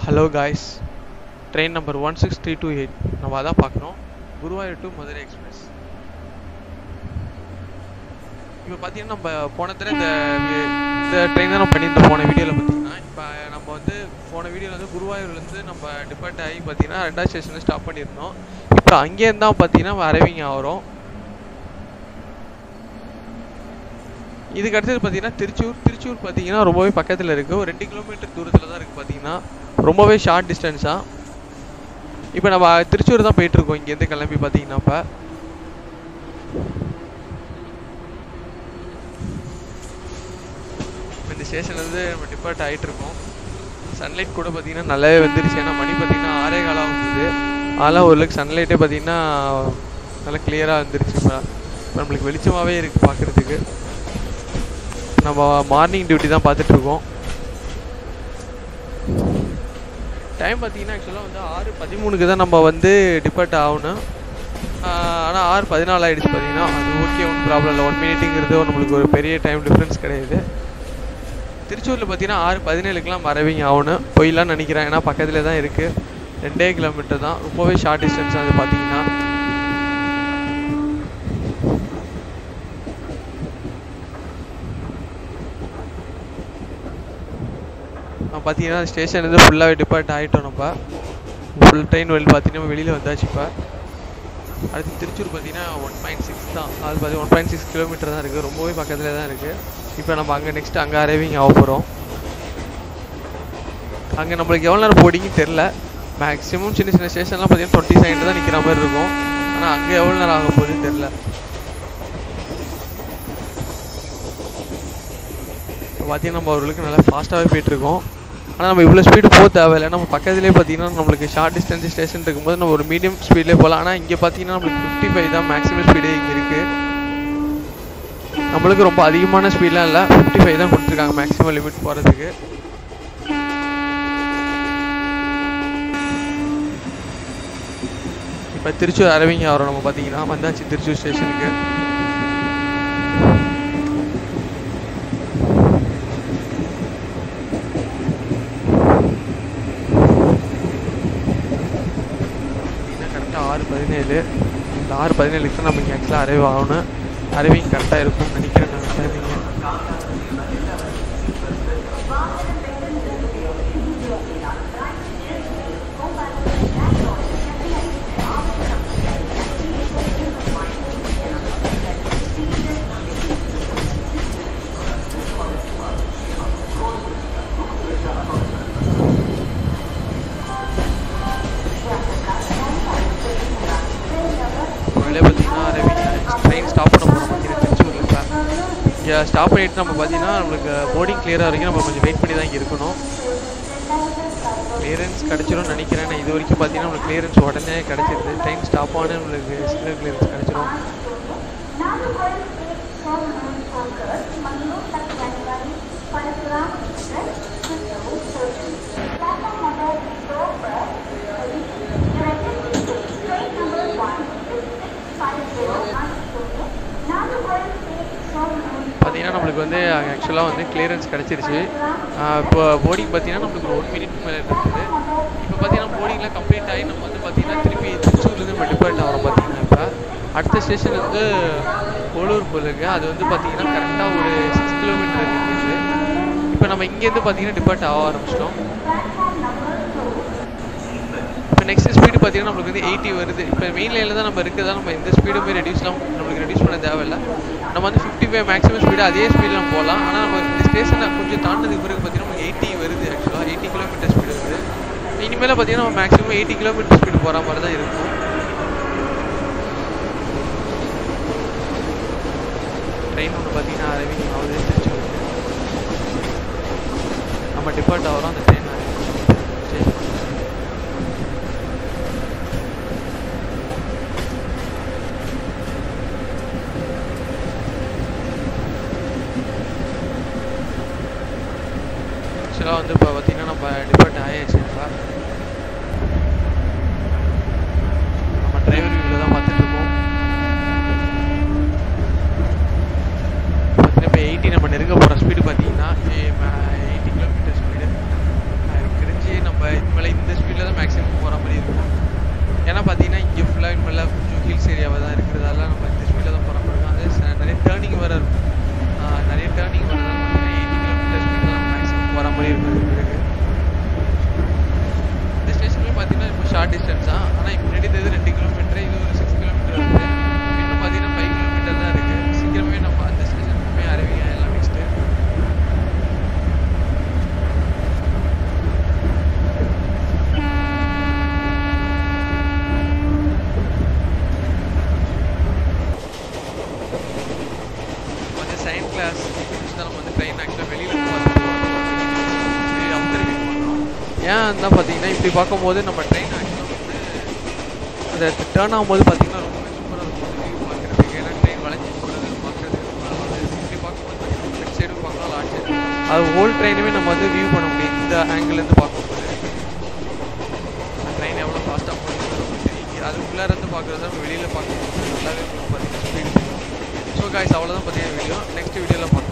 Hello guys train number one six three two eight நம்ம அதான் பார்க்குறோம் குருவாயூர் டு மதுரை எக்ஸ்பிரஸ் இப்போ பார்த்தீங்கன்னா நம்ம போன தடவை இந்த வி- இந்த ட்ரெயின் தான் நம்ம பண்ணியிருந்தோம் போன வீடியோவில் பார்த்தீங்கன்னா இப்போ நம்ம வந்து போன வீடியோவில் வந்து குருவாயூர்லேருந்து நம்ம டிபார்ட் ஆகி பார்த்தீங்கன்னா ரெண்டாவது ஸ்டேஷனில் ஸ்டாப் பண்ணியிருந்தோம் இப்போ அங்கேருந்து தான் பார்த்தீங்கன்னா அரைவிங் ஆகிறோம் இதுக்கு அடுத்தது பார்த்தீங்கன்னா திருச்சூர் திருச்சூர் பார்த்தீங்கன்னா ரொம்பவே பக்கத்தில் இருக்குது ஒரு ரெண்டு கிலோமீட்டர் தூரத்தில் தான் இருக்குது பார்த்தீங்கன்னா ரொம்பவே ஷார்ட் டிஸ்டன்ஸாக இப்போ நம்ம திருச்சூர் தான் போயிட்டுருக்கோம் இங்கேருந்து கிளம்பி பார்த்தீங்கன்னா இப்போ இந்த ஸ்டேஷன்லேருந்து நம்ம டிபார்ட் ஆகிட்டு இருக்கோம் சன்லைட் கூட பார்த்தீங்கன்னா நல்லாவே வந்துருச்சு ஏன்னா மணி பார்த்தீங்கன்னா ஆறே காலம் வந்தது அதெல்லாம் ஓரளவுக்கு சன்லைட்டே பார்த்தீங்கன்னா நல்லா கிளியராக வந்துருச்சு இப்போ இப்போ நம்மளுக்கு வெளிச்சமாகவே இருக்குது பார்க்குறதுக்கு நம்ம மார்னிங் டியூட்டி தான் பார்த்துட்டு இருக்கோம் டைம் பார்த்தீங்கன்னா ஆக்சுவலாக வந்து ஆறு பதிமூணுக்கு தான் நம்ம வந்து டிபார்ட் ஆகணும் ஆனால் ஆறு பதினாலு ஆயிடுச்சு பார்த்தீங்கன்னா அது ஓகே ஒன்றும் ப்ராப்ளம் இல்லை ஒன் மினிட்டுங்கிறது நம்மளுக்கு ஒரு பெரிய டைம் டிஃப்ரென்ஸ் கிடையாது திருச்சூரில் பார்த்தீங்கன்னா ஆறு பதினேழுக்கெலாம் மறவிங்க ஆகணும் போயிடலாம்னு நினைக்கிறேன் ஏன்னா பக்கத்தில் தான் இருக்குது ரெண்டே கிலோமீட்டர் தான் ரொம்பவே ஷார்ட் டிஸ்டன்ஸ் அது பார்த்தீங்கன்னா நம்ம பார்த்தீங்கன்னா ஸ்டேஷன் வந்து ஃபுல்லாகவே டிபார்ட் ஆகிட்டோம் நம்ம ஃபுல் ட்ரெயின் வெளியில் பார்த்தீங்கன்னா வெளியில் வந்தாச்சு இப்போ அடுத்து திருச்சூர் பார்த்தீங்கன்னா ஒன் பாயிண்ட் சிக்ஸ் தான் அது பார்த்தீங்கன்னா ஒன் பாயிண்ட் சிக்ஸ் கிலோமீட்டர் தான் இருக்குது ரொம்பவே பக்கத்தில் தான் இருக்குது இப்போ நம்ம அங்கே நெக்ஸ்ட் அங்கே அரைவிங் ஆக போகிறோம் அங்கே நம்மளுக்கு எவ்வளோ நேரம் போடிங்கன்னு தெரில மேக்ஸிமம் சின்ன சின்ன ஸ்டேஷன்லாம் பார்த்தீங்கன்னா டுவெண்ட்டி செகண்ட் தான் நிற்கிற மாதிரி இருக்கும் ஆனால் அங்கே எவ்வளோ நேரம் ஆக போகுதுன்னு தெரில இப்போ பார்த்தீங்கன்னா நம்ம அவர்களுக்கு நல்லா ஃபாஸ்ட்டாகவே போயிட்டுருக்கோம் ஆனால் நம்ம இவ்வளோ ஸ்பீடு போக தேவையில்லை நம்ம பக்கத்துலேயே பார்த்தீங்கன்னா நம்மளுக்கு ஷார்ட் டிஸ்டன்ஸ் ஸ்டேஷன் இருக்கும்போது நம்ம ஒரு மீடியம் ஸ்பீட்லேயே போகலாம் ஆனால் இங்கே பார்த்தீங்கன்னா நம்மளுக்கு ஃபிஃப்டி ஃபைவ் தான் மேக்ஸிமம் ஸ்பீடு இங்கே இருக்குது நம்மளுக்கு ரொம்ப அதிகமான ஸ்பீட்லாம் இல்லை ஃபிஃப்டி ஃபைவ் தான் கொடுத்துருக்காங்க மேக்ஸிமம் லிமிட் போகிறதுக்கு இப்போ திருச்சூர் அரவிங்க ஆகிறோம் நம்ம பார்த்தீங்கன்னா வந்தாச்சு திருச்சூர் ஸ்டேஷனுக்கு பார்த்தீங்கன்னா கரெக்டாக ஆறு பதினேழு இந்த ஆறு பதினேழுக்கு தான் நம்ம இங்கே ஆக்சுவலாக அரைவ் ஆகணும் அரைவிங் கரெக்டாக இருக்கும்னு நினைக்கிறேன் நான் டைமிங்க வெளியே பார்த்தீங்கன்னா அரவிங்க ட்ரெயின் ஸ்டாப் பண்ண போகிறோம் பார்த்தீங்கன்னா திருச்சூரில் இப்போ இங்கே ஸ்டாப் பண்ணிட்டு நம்ம பார்த்தீங்கன்னா நம்மளுக்கு போர்டிங் கிளியராக வரைக்கும் நம்ம கொஞ்சம் வெயிட் பண்ணி தான் இங்கே இருக்கணும் கிளியரன்ஸ் கிடச்சிரும்னு நினைக்கிறேன் நான் இது வரைக்கும் பார்த்தீங்கன்னா நம்மளுக்கு கிளியரன்ஸ் உடனே கிடச்சிருது ட்ரெயின் ஸ்டாப் ஆன நம்மளுக்கு சிக்னல் கிளியரன்ஸ் கிடச்சிரும் பார்த்தீங்கன்னா நம்மளுக்கு வந்து ஆக்சுவலாக வந்து கிளியரன்ஸ் கிடச்சிருச்சு இப்போ போர்டிங் பார்த்தீங்கன்னா நம்மளுக்கு ஒரு ஒன் மினிட் மேலே இருக்குது இப்போ பார்த்தீங்கன்னா போர்டிங்கில் கம்ப்ளீட் ஆகி நம்ம வந்து பார்த்தீங்கன்னா திருப்பி திருச்சூர்லேருந்து நம்ம டிபார்ட் ஆகிறோம் பார்த்தீங்கன்னா இப்போ அடுத்த ஸ்டேஷன் வந்து போலூர் போல் இருக்கு அது வந்து பார்த்தீங்கன்னா கரெக்டாக ஒரு சிக்ஸ் கிலோமீட்டர் இருக்குது இப்போ நம்ம இங்கேருந்து பார்த்தீங்கன்னா டிபார்ட் ஆக ஆரம்பிச்சிட்டோம் இப்போ நெக்ஸ்ட் ஸ்பீடு பார்த்தீங்கன்னா நம்மளுக்கு வந்து எயிட்டி வருது இப்போ மெயின் லைனில் தான் நம்ம இருக்குதா நம்ம எந்த ஸ்பீடுமே ரெடியூஸ்லாம் நம்மளுக்கு ரெடியூஸ் பண்ண தேவையில்ல நம்ம வந்து ஃபிஃப்டி ஃபைவ் மேக்ஸிமம் ஸ்பீடு அதே ஸ்பீடில் நம்ம போகலாம் ஆனால் நம்ம இந்த ஸ்டேஷனை கொஞ்சம் தாண்டினதுக்கு பிறகு பார்த்தீங்கன்னா நமக்கு எயிட்டி வருது ஆக்சுவலாக எயிட்டி கிலோமீட்டர் ஸ்பீடு வருது இனிமேல் பார்த்தீங்கன்னா நம்ம மேக்ஸிமம் எயிட்டி கிலோமீட்டர் ஸ்பீடு போகிற மாதிரி தான் இருக்கும் ட்ரெயின் ஒன்று பார்த்தீங்கன்னா அரவிங் ஆகுது திருச்சூர் நம்ம டிபார்ட் ஆகிறோம் அந்த ட்ரெயின் ஸ்டேஷன் ஆக்சுவலாக வந்து இப்போ பார்த்தீங்கன்னா நம்ம டிபார்ட் ஆயாச்சு இப்போ நம்ம டிரைவர் வியூவில் தான் பார்த்துட்டு இருக்கோம் பார்த்தீங்கன்னா இப்போ எயிட்டி நம்ம நெருங்க போகிற ஸ்பீடு பார்த்தீங்கன்னா எயிட்டி கிலோமீட்டர் ஸ்பீடு எனக்கு தெரிஞ்சு நம்ம இது அது பிறகு இந்த ஸ்டேஷன்ல பார்த்தீங்கன்னா இப்போ ஷார்ட் டிஸ்டன்ஸ் தான் ஆனால் இப்போ முன்னாடி இருந்தது ரெண்டு கிலோமீட்டர் இது ஒரு சிக்ஸ் கிலோமீட்டர் வருது இன்னும் பார்த்தீங்கன்னா ஃபைவ் கிலோமீட்டர் தான் இருக்கு சீக்கிரமே நம்ம அந்த ஸ்டேஷனுக்குமே அறிவிங்க எல்லாம் நெக்ஸ்ட்டு வந்து சயின்ஸ் கிளாஸ் தான் நம்ம வந்து ட்ரெயின் ஆக்சுவலாக வெளியில் அப்சர்விங் பண்ணோம் ஏன் தான் பார்த்தீங்கன்னா இப்படி பார்க்கும்போது நம்ம ட்ரெயின் ஆக்சுவலாக வந்து அதை டேர்ன் ஆகும்போது பார்த்தீங்கன்னா ரொம்ப சூப்பராக இருக்கும் வியூ பார்க்குறதுக்கு ஏன்னா ட்ரெயின் வளைஞ்சி போகிறது பார்க்குறதுக்கு ரொம்ப நல்லா இருக்கும். இப்படி பார்க்கும்போது பார்த்தீங்கன்னா ஃப்ரண்ட் சைடும் பார்க்கலாம் லாட் சைடு அது ஹோல் ட்ரெயினுமே நம்ம வந்து வியூ பண்ண முடியும் இந்த ஆங்கிள்லேருந்து பார்க்கும்போது ட்ரெயின் எவ்வளோ ஃபாஸ்ட்டாக போகுது அதுக்குள்ளே இருந்து பார்க்குறது நம்ம வெளியில் பார்க்கும்போது நல்லாவே உங்களுக்கு பார்த்தீங்கன்னா ஸ்பீடு ஸோ காய்ஸ் அவ்வளோதான் பார்த்தீங்கன்னா வீடியோ நெக்ஸ்ட் வீடியோவில் பார்க்கலாம்